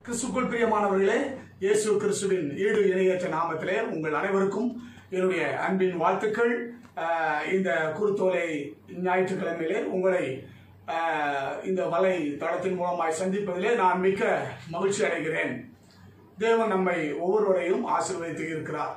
கிறிஸ்துக்குள் பிரியமானவர்களே இயேசு கிறிஸ்துவின் ஈடு இணையற்ற நாமத்திலே உங்கள் அனைவருக்கும் என்னுடைய அன்பின் வாழ்த்துக்கள் ஆஹ் இந்த குருத்தோலை ஞாயிற்றுக்கிழமையிலே உங்களை ஆஹ் இந்த வலை தளத்தின் மூலமாய் சந்திப்பதிலே நான் மிக்க மகிழ்ச்சி அடைகிறேன் தேவன் நம்மை ஒவ்வொருவரையும் ஆசீர்வதித்து இருக்கிறார்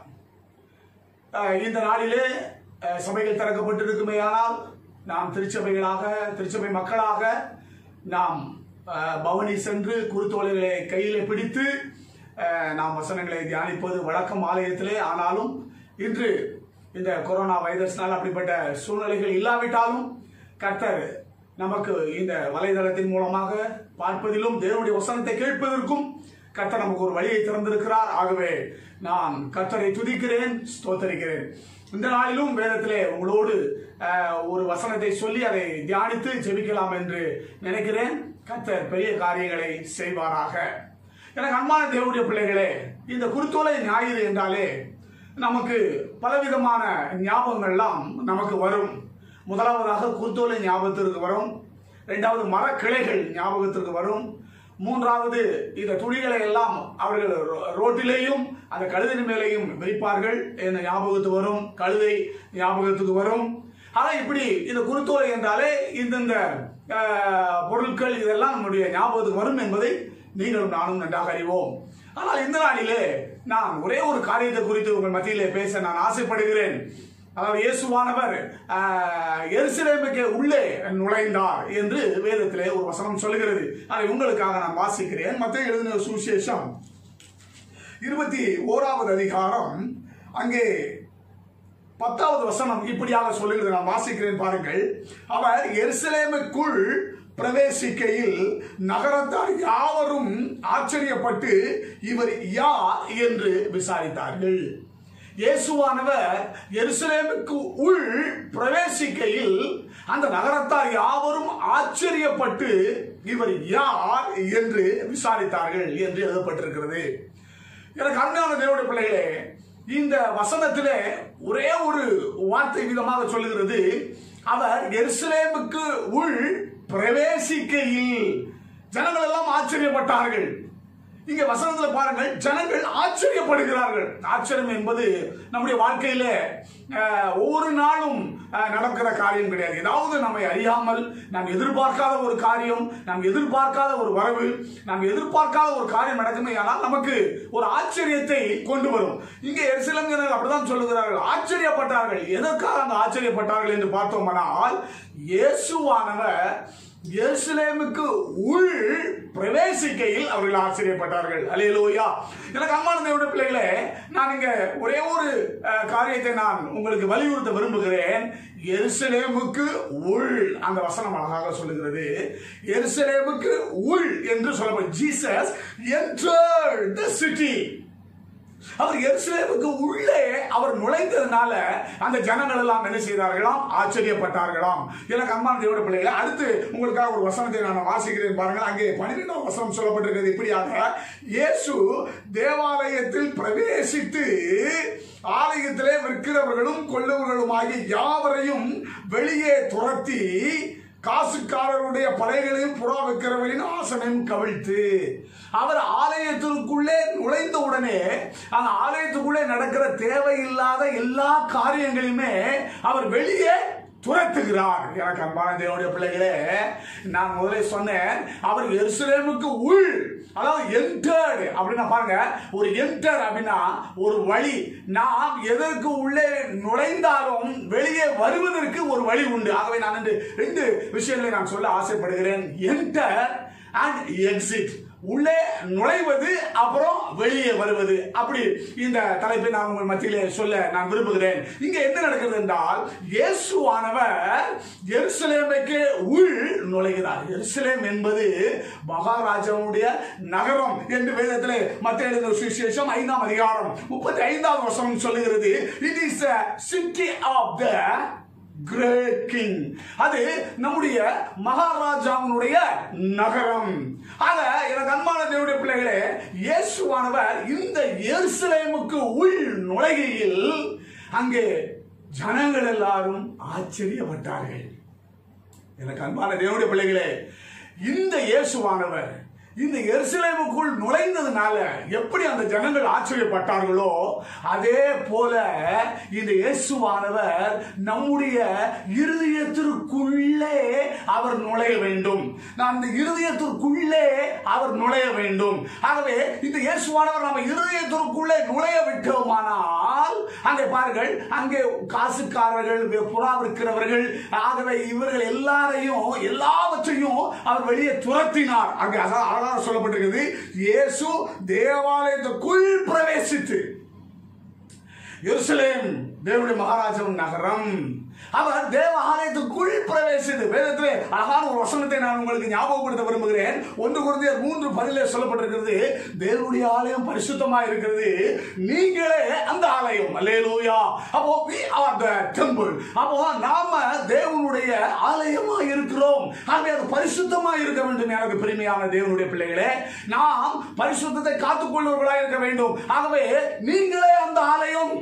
ஆஹ் இந்த நாளிலே ஆஹ் சபைகள் திறக்கப்பட்டிருக்குமேயானால் நாம் திருச்சபைகளாக திருச்சபை மக்களாக நாம் ஆஹ் பவனி சென்று குருத்தோலைகளை கையிலே பிடித்து ஆஹ் நாம் வசனங்களை தியானிப்பது வழக்கம் ஆலயத்திலே ஆனாலும் இன்று இந்த கொரோனா வைரஸ்னால் அப்படிப்பட்ட சூழ்நிலைகள் இல்லாவிட்டாலும் கர்த்தர் நமக்கு இந்த வலைதளத்தின் மூலமாக பார்ப்பதிலும் தேவனுடைய வசனத்தை கேட்பதற்கும் கர்த்தர் நமக்கு ஒரு வழியை திறந்திருக்கிறார் ஆகவே நான் கர்த்தரை துதிக்கிறேன் ஸ்தோத்தரிக்கிறேன் இந்த நாளிலும் வேதத்திலே உங்களோடு அஹ், ஒரு வசனத்தை சொல்லி அதை தியானித்து ஜெபிக்கலாம் என்று நினைக்கிறேன் கர்த்தர் பெரிய காரியங்களை செய்வாராக எனக்கு அன்பான தேவனுடைய பிள்ளைகளே இந்த குருத்தோலை ஞாயிறு என்றாலே நமக்கு பலவிதமான ஞாபகங்கள்லாம் நமக்கு வரும் முதலாவதாக குருத்தோலை ஞாபகத்திற்கு வரும் இரண்டாவது மரக்கிளைகள் ஞாபகத்திற்கு வரும் மூன்றாவது இந்த துணிகளை எல்லாம் அவர்கள் ரோ- ரோட்டிலேயும் அந்த கழுதின் மேலேயும் விரிப்பார்கள் என்ற ஞாபகத்துக்கு வரும் கழுதை ஞாபகத்துக்கு வரும் ஆனா இப்படி இந்த குருத்தோலை என்றாலே இந்தந்த அஹ், பொருட்கள் இதெல்லாம் நம்முடைய ஞாபகத்துக்கு வரும் என்பதை நீங்களும் நானும் நன்றாக அறிவோம் ஆனால் இந்த நாளிலே நான் ஒரே ஒரு காரியத்தை குறித்து உங்கள் மத்தியிலே பேச நான் ஆசைப்படுகிறேன் அதாவது இயேசுவானவர் ஆஹ், எருசலேமுக்கு உள்ளே நுழைந்தார் என்று வேதத்திலே ஒரு வசனம் சொல்கிறது அதை உங்களுக்காக நான் வாசிக்கிறேன் மத்திய எழுதின சுவிசேஷம் இருபத்தி ஓராவது அதிகாரம் அங்கே பத்தாவது வசனம் இப்படியாக சொல்லுகிறது நான் வாசிக்கிறேன் பாருங்கள் அவர் எருசலேமுக்குள் பிரவேசிக்கையில் நகரத்தார் யாவரும் ஆச்சரியப்பட்டு இவர் யார் என்று விசாரித்தார்கள் இயேசுவானவர் எருசலேமுக்கு உள் பிரவேசிக்கையில் அந்த நகரத்தார் யாவரும் ஆச்சரியப்பட்டு இவர் யார் என்று விசாரித்தார்கள் என்று எழுதப்பட்டிருக்கிறது எனக்கு அருமையான தேவனுடைய பிள்ளைகளே இந்த வசனத்திலே ஒரே ஒரு வார்த்தை விதமாக சொல்லுகிறது அவர் எருசலேமுக்கு உள் பிரவேசிக்கையில் ஜனங்கள் எல்லாம் ஆச்சரியப்பட்டார்கள் இங்க வசனத்துல பாருங்கள் ஜனங்கள் ஆச்சரியப்படுகிறார்கள் ஆச்சரியம் என்பது நம்முடைய வாழ்க்கையில அஹ், ஒவ்வொரு நாளும் அஹ், நடக்கிற காரியம் கிடையாது ஏதாவது நம்மை அறியாமல் நாம் எதிர்பார்க்காத ஒரு காரியம் நாம் எதிர்பார்க்காத ஒரு வரவு நாம் எதிர்பார்க்காத ஒரு காரியம் நடக்குமே ஆனால் நமக்கு ஒரு ஆச்சரியத்தை கொண்டு வரும் இங்கே எருசலேமியர்கள் அப்படிதான் சொல்லுகிறார்கள் ஆச்சரியப்பட்டார்கள் எதற்காக அந்த ஆச்சரியப்பட்டார்கள் என்று பார்த்தோமானால் இயேசுவானவர் எருசலேமுக்கு உள் பிரவேசிக்கையில் அவர்கள் ஆச்சரியப்பட்டார்கள் அலையலோயா எனக்கு அம்மான தேவனுடைய பிள்ளைகளே நான் இங்க ஒரே ஒரு அஹ், காரியத்தை நான் உங்களுக்கு வலியுறுத்த விரும்புகிறேன் எருசலேமுக்கு உள் அந்த வசனம் அழகாக சொல்லுகிறது எருசலேமுக்கு உள் என்று சொல்லப்படும் ஜீசஸ் entered the city அவர் எருசலேமுக்கு உள்ளே அவர் நுழைந்ததுனால அந்த ஜனங்கள் எல்லாம் என்ன செய்தார்களாம் ஆச்சரியப்பட்டார்களாம் எனக்கு அம்மா தேவட பிள்ளைகளை அடுத்து உங்களுக்காக ஒரு வசனத்தை நான் வாசிக்கிறேன் பாருங்கள் அங்கே பன்னிரெண்டாம் வசனம் சொல்லப்பட்டிருக்கிறது இப்படியாக இயேசு தேவாலயத்தில் பிரவேசித்து ஆலயத்திலே விற்கிறவர்களும் கொள்ளவர்களுமாகிய யாவரையும் வெளியே துரத்தி காசுக்காரருடைய படைகளையும் புறா வைக்கிறவரின் ஆசனையும் கவிழ்த்து அவர் ஆலயத்திற்குள்ளே நுழைந்த உடனே அந்த ஆலயத்துக்குள்ளே நடக்கிற தேவையில்லாத எல்லா காரியங்களையுமே அவர் வெளியே துரத்துகிறார் எனக்கு அன்பான தேவனுடைய பிள்ளைகளே நான் முதலே சொன்னேன் அவர் எருசலேமுக்கு உள் அதாவது என்டர்டு அப்படின்னா பாருங்க ஒரு என்டர் அப்படின்னா ஒரு வழி நாம் எதற்கு உள்ளே நுழைந்தாலும் வெளியே வருவதற்கு ஒரு வழி உண்டு ஆகவே நான் இன்று ரெண்டு விஷயங்களை நான் சொல்ல ஆசைப்படுகிறேன் என்டர் அண்ட் எக்ஸிட் உள்ளே நுழைவது அப்புறம் வெளியே வருவது அப்படி இந்த தலைப்பை நான் உங்கள் மத்தியிலே சொல்ல நான் விரும்புகிறேன் இங்க என்ன நடக்கிறது என்றால் இயேசுவானவர் எருசலேமுக்கு உள் நுழைகிறார் எருசலேம் என்பது மகாராஜாவுடைய நகரம் என்று வேதத்திலே மத்திய எழுதின சுவிசேஷம் ஐந்தாம் அதிகாரம் முப்பத்தி ஐந்தாவது வசனம் சொல்லுகிறது it is city of the great king அது நம்முடைய மகாராஜாவினுடைய நகரம் ஆக எனக்கு அன்பான தேவனுடைய பிள்ளைகளே இயேசுவானவர் இந்த எருசலேமுக்கு உள் நுழைகையில் அங்கே ஜனங்கள் எல்லாரும் ஆச்சரியப்பட்டார்கள் எனக்கு அன்பான தேவனுடைய பிள்ளைகளே இந்த இயேசுவானவர் இந்த எருசலேமுக்குள் நுழைந்ததுனால எப்படி அந்த ஜனங்கள் ஆச்சரியப்பட்டார்களோ அதே போல இந்த இயேசுவானவர் நம்முடைய இருதயத்திற்குள்ளே அவர் நுழைய வேண்டும் நான் அந்த இருதயத்திற்குள்ளே அவர் நுழைய வேண்டும் ஆகவே இந்த இயேசுவானவர் நம்ம இருதயத்திற்குள்ளே நுழைய விட்டோமானால் அங்கே பாருங்கள் அங்கே காசுக்காரர்கள் புறா விற்கிறவர்கள் ஆகவே இவர்கள் எல்லாரையும் எல்லாவற்றையும் அவர் வெளியே துரத்தினார் அங்கே அதான் அழகாக சொல்லப்பட்டிருக்கிறது இயேசு தேவாலயத்துக்குள் பிரவேசித்து எருசலேம் தேவனுடைய மகாராஜன் நகரம் அவர் தேவ ஆலயத்துக்குள் பிரவேசித்து வேதத்திலே அழகான ஒரு வசனத்தை நான் உங்களுக்கு ஞாபகப்படுத்த விரும்புகிறேன் ஒன்று குழந்தையர் மூன்று பதிலே சொல்லப்பட்டிருக்கிறது தேவனுடைய ஆலயம் பரிசுத்தமாக இருக்கிறது நீங்களே அந்த ஆலயம் அல்லேலூயா அப்போ we are the temple அப்போ நாம தேவனுடைய ஆலயமா இருக்கிறோம் ஆகவே அது பரிசுத்தமா இருக்க வேண்டும் எனக்கு பெருமையான தேவனுடைய பிள்ளைகளே நாம் பரிசுத்தத்தை காத்துக்கொள்வர்களாக இருக்க வேண்டும் ஆகவே நீங்களே அந்த ஆலயம்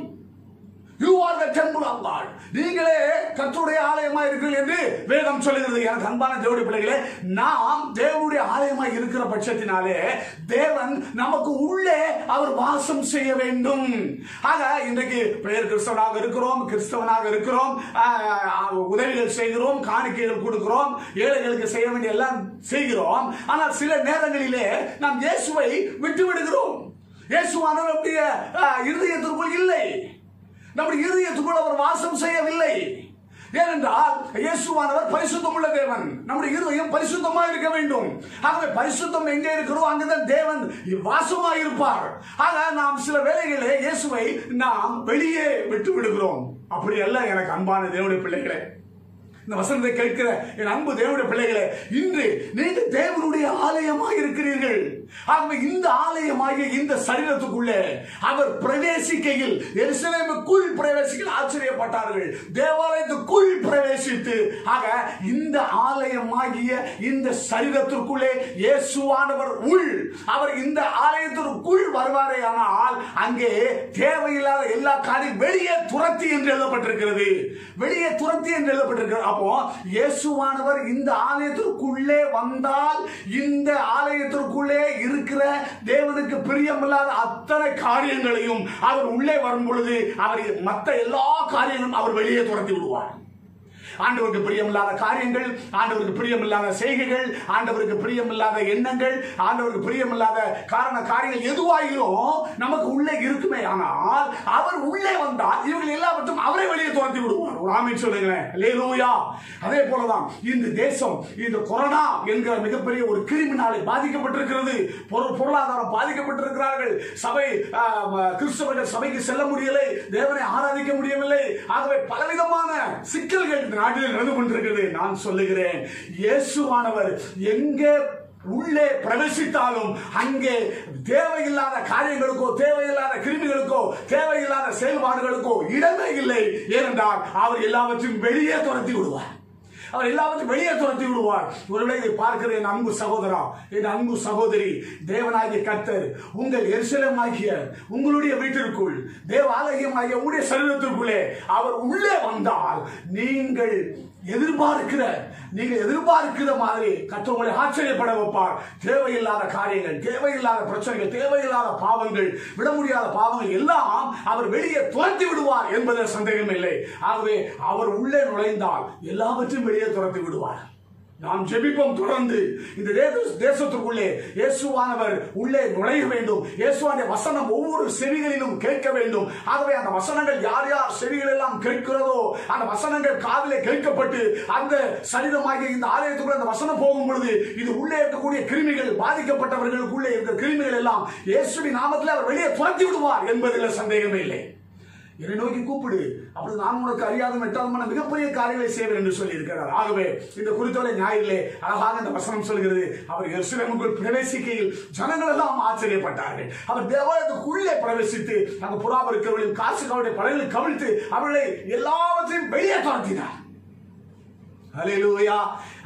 you are the temple of God நீங்களே கர்த்தருடைய ஆலயமா இருக்கிறீர்கள் என்று வேதம் சொல்லுகிறது எனக்கு அன்பான தேவனுடைய பிள்ளைகளே நாம் தேவனுடைய ஆலயமா இருக்கிற பட்சத்தினாலே தேவன் நமக்கு உள்ளே அவர் வாசம் செய்ய வேண்டும் ஆக இன்றைக்கு பெயர் கிறிஸ்தவனாக இருக்கிறோம் கிறிஸ்தவனாக இருக்கிறோம் ஆஹ், உதவிகள் செய்கிறோம் காணிக்கைகள் கொடுக்கிறோம் ஏழைகளுக்கு செய்ய வேண்டிய எல்லாம் செய்கிறோம் ஆனால் சில நேரங்களிலே நாம் இயேசுவை விட்டு விடுகிறோம் இயேசுவானவர் நம்முடைய ஆஹ், இருதயத்திற்குள் இல்லை நம்முடைய இருதயத்துக்குள் அவர் வாசம் செய்யவில்லை ஏனென்றால் இயேசுவானவர் பரிசுத்தம் உள்ள தேவன் நம்முடைய இருதயம் பரிசுத்தமா இருக்க வேண்டும் ஆகவே பரிசுத்தம் எங்கே இருக்கிறோ அங்குதான் தேவன் வாசமா இருப்பார் ஆக நாம் சில வேளைகளிலே இயேசுவை நாம் வெளியே விட்டு விடுகிறோம் அப்படி அல்ல எனக்கு அன்பான தேவனுடைய பிள்ளைகளே இந்த வசனத்தை கேட்கிற என் அன்பு தேவனுடைய பிள்ளைகளே இன்று நீங்கள் தேவனுடைய ஆலயமாக இருக்கிறீர்கள் ஆகவே இந்த ஆலயமாகிய இந்த சரீரத்துக்குள்ளே அவர் பிரவேசிக்கையில் எருசலேமுக்குள் பிரவேசிக்கையில் ஆச்சரியப்பட்டார்கள் தேவாலயத்துக்குள் பிரவேசித்து ஆக இந்த ஆலயமாகிய இந்த சரீரத்திற்குள்ளே இயேசுவானவர் உள் அவர் இந்த ஆலயத்திற்குள் வருவாரே ஆனால் அங்கே தேவையில்லாத எல்லா காரியம் வெளியே துரத்தி என்று எழுதப்பட்டிருக்கிறது வெளியே துரத்தி என்று எழுதப்பட்டிருக்கிறது அப்போ இயேசுவானவர் இந்த ஆலயத்திற்குள்ளே வந்தால் இந்த ஆலயத்திற்குள்ளே இருக்கிற தேவனுக்கு பிரியமில்லாத அத்தனை காரியங்களையும் அவர் உள்ளே வரும் பொழுது அவர் மற்ற எல்லா காரியங்களும் அவர் வெளியே துரத்தி விடுவார் ஆண்டவருக்கு பிரியமில்லாத காரியங்கள் ஆண்டவருக்கு பிரியமில்லாத செய்கைகள் ஆண்டவருக்கு பிரியமில்லாத எண்ணங்கள் ஆண்டவருக்கு பிரியமில்லாத காரண காரியங்கள் எதுவாகிலும் நமக்கு உள்ளே இருக்குமே ஆனால் அவர் உள்ளே வந்தால் இவர்கள் எல்லாவற்றும் அவரை வெளியே துரத்தி விடுவார் ஒரு ஆமீன் சொல்லுங்களேன் அல்லேலூயா அதே போலதான் இந்த தேசம் இந்த கொரோனா என்கிற மிகப்பெரிய ஒரு கிருமினாலே பாதிக்கப்பட்டிருக்கிறது பொரு- பொருளாதாரம் பாதிக்கப்பட்டிருக்கிறார்கள் சபை ஆ, ம, கிறிஸ்தவர்கள் சபைக்கு செல்ல முடியலை தேவனை ஆராதிக்க முடியவில்லை ஆகவே பலவிதமான சிக்கல்கள் இந்த நாட்டில் நடந்து கொண்டிருக்கிறது நான் சொல்லுகிறேன் இயேசுவானவர் எங்கே உள்ளே பிரவேசித்தாலும் அங்கே தேவையில்லாத காரியங்களுக்கோ தேவையில்லாத கிருமிகளுக்கோ தேவையில்லாத செயல்பாடுகளுக்கோ இடமே இல்லை ஏனென்றால் அவர் எல்லாவற்றையும் வெளியே துரத்தி விடுவார் அவர் எல்லாவற்றையும் வெளியே துரத்தி விடுவார் ஒருவேளை இதை பார்க்கிற என் அன்பு சகோதரா என் அன்பு சகோதரி தேவனாகிய கர்த்தர் உங்கள் எரிசலமாகிய உங்களுடைய வீட்டிற்குள் தேவாலயமாகிய உங்களுடைய சரீரத்திற்குள்ளே அவர் உள்ளே வந்தால் நீங்கள் எதிர்பார்க்கிற நீங்கள் எதிர்பார்க்கிற மாதிரி கர்த்தர் உங்களை ஆச்சரியப்பட வைப்பார் தேவையில்லாத காரியங்கள் தேவையில்லாத பிரச்சனைகள் தேவையில்லாத பாவங்கள் விட முடியாத பாவங்கள் எல்லாம் அவர் வெளியே துரத்தி விடுவார் என்பதில் சந்தேகம் இல்லை ஆகவே அவர் உள்ளே நுழைந்தால் எல்லாவற்றையும் வெளியே துரத்தி விடுவார் நாம் ஜெபிப்போம் தொடர்ந்து இந்த தேச- தேசத்துக்குள்ளே இயேசுவானவர் உள்ளே நுழைய வேண்டும் இயேசுவானுடைய வசனம் ஒவ்வொரு செவிகளிலும் கேட்க வேண்டும் ஆகவே அந்த வசனங்கள் யார் யார் செவிகள் எல்லாம் கேட்கிறதோ அந்த வசனங்கள் காதிலே கேட்கப்பட்டு அந்த சரீரமாகிய இந்த ஆலயத்துக்குள்ள அந்த வசனம் போகும் பொழுது இது உள்ளே இருக்கக்கூடிய கிருமிகள் பாதிக்கப்பட்டவர்களுக்குள்ளே இருக்கிற கிருமிகள் எல்லாம் இயேசுவின் நாமத்தில் அவர் வெளியே துரத்தி விடுவார் என்பதில் சந்தேகமே இல்லை என்னை நோக்கி கூப்பிடு அப்படி நான் உனக்கு அறியாத எட்டாதமான மிகப்பெரிய காரியங்களை செய்வேன் என்று சொல்லி இருக்கிறார் ஆகவே இந்த குறித்தவரை ஞாயிறிலே அழகாக இந்த வசனம் சொல்கிறது அவர் எருசலேமுக்குள் பிரவேசிக்கையில் ஜனங்கள் எல்லாம் ஆச்சரியப்பட்டார்கள் அவர் தேவாலயத்துக்குள்ளே பிரவேசித்து அங்கு புறாம இருக்கிறவர்களையும் காசுகளுடைய படங்களை கவிழ்த்து அவர்களை எல்லாவற்றையும் வெளியே துரத்தினார் ஹalleluya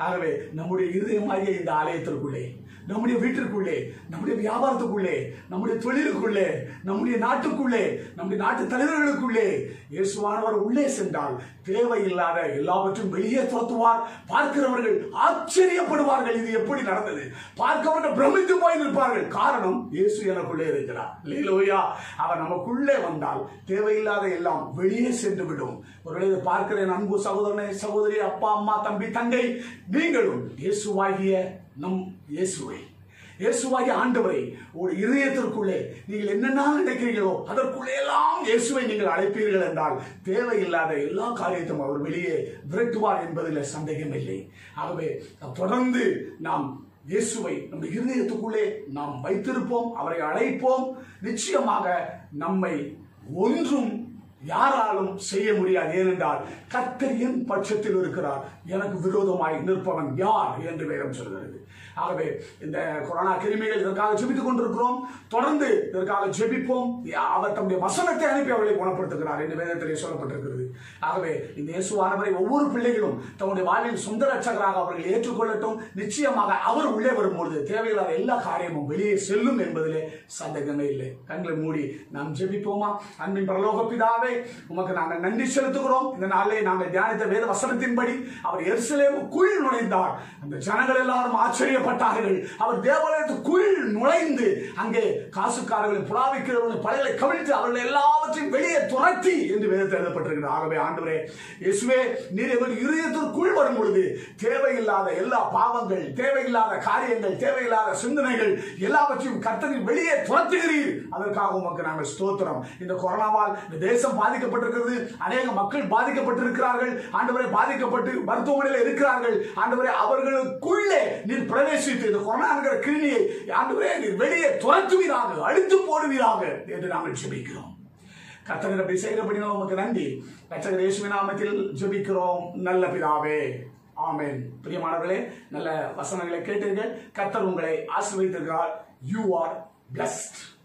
ஆகவே நம்முடைய இருதயமாகிய இந்த ஆலயத்திற்குள்ளே நம்முடைய வீட்டிற்குள்ளே நம்முடைய வியாபாரத்துக்குள்ளே நம்முடைய தொழிலுக்குள்ளே நம்முடைய நாட்டுக்குள்ளே நம்முடைய நாட்டு தலைவர்களுக்குள்ளே இயேசுவானவர் உள்ளே சென்றால் தேவையில்லாத எல்லாவற்றையும் வெளியே துரத்துவார் பார்க்கிறவர்கள் ஆச்சரியப்படுவார்கள் இது எப்படி நடந்தது பார்க்கிறவர்கள் பிரமித்து போய் நிற்பார்கள் காரணம் இயேசு எனக்குள்ளே இருக்கிறார் லீலோயா அவர் நமக்குள்ளே வந்தால் தேவையில்லாத எல்லாம் வெளியே சென்று விடும் ஒருவேளை இதை பார்க்கிற என் அன்பு சகோதரனே சகோதரி அப்பா அம்மா தம்பி தங்கை நீங்களும் இயேசுவாகிய நம் இயேசுவை இயேசுவாகிய ஆண்டவரை ஒரு இதயத்திற்குள்ளே நீங்கள் என்னென்ன நினைக்கிறீர்களோ அதற்குள்ளே எல்லாம் இயேசுவை நீங்கள் அழைப்பீர்கள் என்றால் தேவையில்லாத எல்லா காரியத்தையும் அவர் வெளியே விரட்டுவார் என்பதில் சந்தேகம் இல்லை ஆகவே தொடர்ந்து நாம் இயேசுவை நம்ம இருதயத்துக்குள்ளே நாம் வைத்திருப்போம் அவரை அழைப்போம் நிச்சயமாக நம்மை ஒன்றும் யாராலும் செய்ய முடியாது ஏனென்றால் கர்த்தர் என் பட்சத்தில் இருக்கிறார் எனக்கு விரோதமாய் நிற்பவன் யார் என்று வேதம் சொல்கிறது ஆகவே இந்த கொரோனா கிருமிகள் இதற்காக ஜெபித்துக் கொண்டிருக்கிறோம் தொடர்ந்து இதற்காக ஜெபிப்போம் அவர் தம்முடைய வசனத்தை அனுப்பி அவர்களை குணப்படுத்துகிறார் என்று வேதத்திலே சொல்லப்பட்டிருக்கிறது ஆகவே இந்த இயேசுவானவரை ஒவ்வொரு பிள்ளைகளும் தம்முடைய வாழ்வில் சொந்த ரட்சகராக அவர்கள் ஏற்றுக்கொள்ளட்டும் நிச்சயமாக அவர் உள்ளே வரும்பொழுது தேவையில்லாத எல்லா காரியமும் வெளியே செல்லும் என்பதிலே சந்தேகமே இல்லை கண்களை மூடி நாம் ஜெபிப்போமா அன்பின் பரலோக பிதாவே உமக்கு நாங்கள் நன்றி செலுத்துகிறோம் இந்த நாளிலே நாங்கள் தியானித்த வேத வசனத்தின்படி அவர் எருசலேமுக்குள் நுழைந்தார் அந்த ஜனங்கள் எல்லாரும் ஆச்சரியப்பட்டார்கள் அவர் தேவாலயத்துக்குள் நுழைந்து அங்கே காசுக்காரர்களை புறாவிக்கிறவர்களை படைகளை கவிழ்த்து அவர்கள் எல்லாவற்றையும் வெளியே துரத்தி என்று வேதத்தில் எழுதப்பட்டிருக்கிறது ஆகவே ஆண்டவரே இயேசுவே நீர் எங்கள் இருதயத்திற்குள் வரும் பொழுது தேவையில்லாத எல்லா பாவங்கள் தேவையில்லாத காரியங்கள் தேவையில்லாத சிந்தனைகள் எல்லாவற்றையும் கர்த்தரின் வெளியே துரத்துகிறீர் அதற்காக உமக்கு நாங்கள் ஸ்தோத்திரம் இந்த கொரோனாவால் இந்த தேசம் பாதிக்கப்பட்டிருக்கிறது அநேக மக்கள் பாதிக்கப்பட்டிருக்கிறார்கள் ஆண்டவரை பாதிக்கப்பட்டு மருத்துவமனையில் இருக்கிறார்கள் ஆண்டவரே அவர்களுக்குள்ளே நீர் பிரவேசித்து இந்த கொரோனா என்கிற கிருமியை ஆண்டவரே நீர் வெளியே துரத்துவீராக அழித்து போடுவீராக என்று நாங்கள் ஜெபிக்கிறோம் கத்தகர் அப்படி செய்கிறபடினால் உமக்கு நன்றி கத்தகர் இயேசுவின் நாமத்தில் ஜெபிக்கிறோம் நல்ல பிதாவே ஆமென் பிரியமானவர்களே நல்ல வசனங்களை கேட்டீர்கள் கத்தர் உங்களை ஆசீர்வதித்திருக்கிறார் யூ ஆர் பிளஸ்ட்